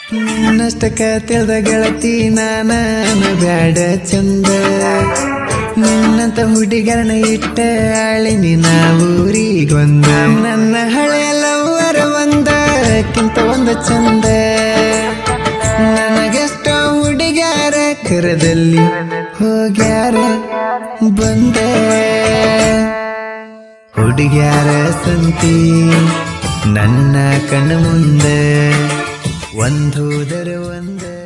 ನಿನ್ನಷ್ಟಕ್ಕ ತಿಳಿದ ಗೆಳತಿ ನಾನ ಬ್ಯಾಡ ಚಂದ ನಿನ್ನಂತ ಹುಡುಗರನ ಇಟ್ಟ ಆಳಿನಿ ಊರಿಗೊಂದ ನನ್ನ ಹಳೆಯ ಲವ್ವರ ಒಂದಕ್ಕಿಂತ ಒಂದು ಚಂದ ನನಗೆಷ್ಟೋ ಹುಡುಗ್ಯಾರ ಕರದಲ್ಲಿ ಹೋಗ್ಯಾರ ಬಂದೆ ಹುಡುಗ್ಯಾರ ಸಂತಿ ನನ್ನ ಕಣ್ಣು ಮುಂದೆ ಒಂದೋದರ ಒಂದ